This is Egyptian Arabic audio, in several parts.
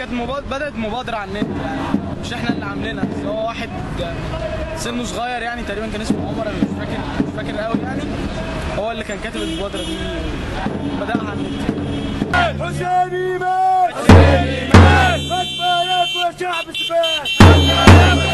كانت مباد... بدات مبادره على النت يعني مش احنا اللي عاملينها بس هو واحد سنه صغير يعني تقريبا كان اسمه عمر انا مش فاكر مش فاكر قوي يعني هو اللي كان كاتب المبادره دي بداها على النت حسيني مات حسيني مات فتوى يا شعب سبان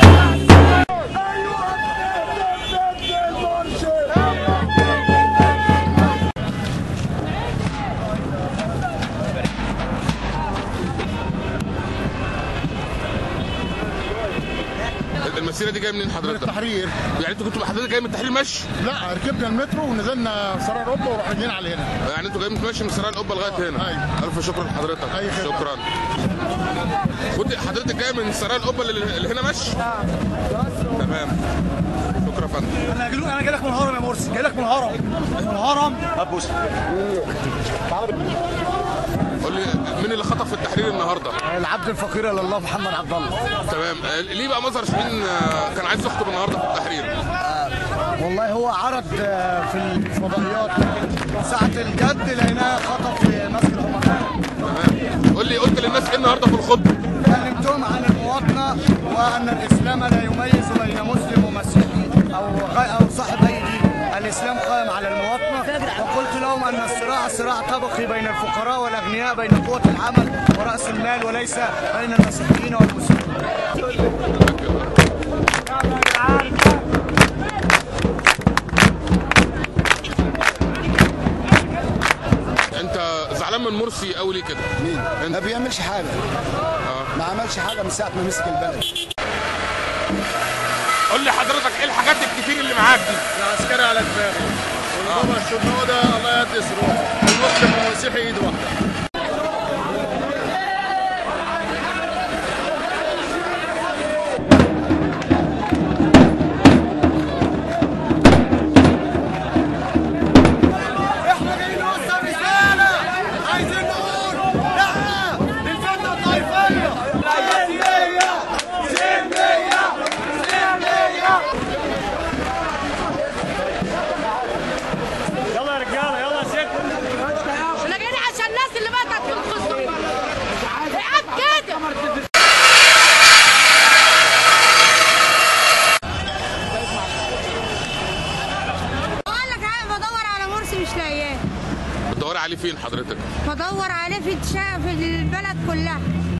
المسيره دي جايه منين من حضرتك؟ التحرير يعني انتوا كنتوا حضرتك جاي من التحرير مشي؟ لا ركبنا المترو ونزلنا سرايا اوروبا ورحنا جينا على هنا يعني انتوا جايين ماشي من سرايا القبه لغايه هنا أيوة. الف شكر لحضرتك أي خدمة. شكرا كنت حضرتك جاي من سرايا القبه اللي اللي هنا مشي؟ تمام شكرا يا فندم انا جاي انا جاي لك من الهرم يا مرسي جاي لك من الهرم من الهرم ابوس قول لي مين اللي خطف في التحرير النهارده؟ العبد الفقير الى الله محمد عبد الله تمام آه، ليه بقى مظهر شاهين آه، كان عايز يخطب النهارده في التحرير؟ والله هو عرض آه، في الفضائيات لكن ساعة الجد لقيناه خطف في مسجد عمر تمام قول لي قلت للناس ايه النهارده في الخطبه؟ كلمتهم عن المواطنة وأن الإسلام لا يميز بين مسلم ومسيحي أو غي أو صاحب أي دين الإسلام قائم على المواطنة وقلت لهم أن الصراع صراع طبقي بين الفقراء والأغنياء بين قوة العمل ورأس المال وليس بين المسيحيين والمسلمين انت زعلان من مرسي قوي ليه كده؟ ما بيعملش حاجه ما عملش حاجه من ساعه ما مسك البلد قول لي حضرتك ايه الحاجات الكتير اللي معاك دي؟ العسكري على دماغي والبابا الشنودة الله يدي سروره المسلم والمسيحي ايد واحده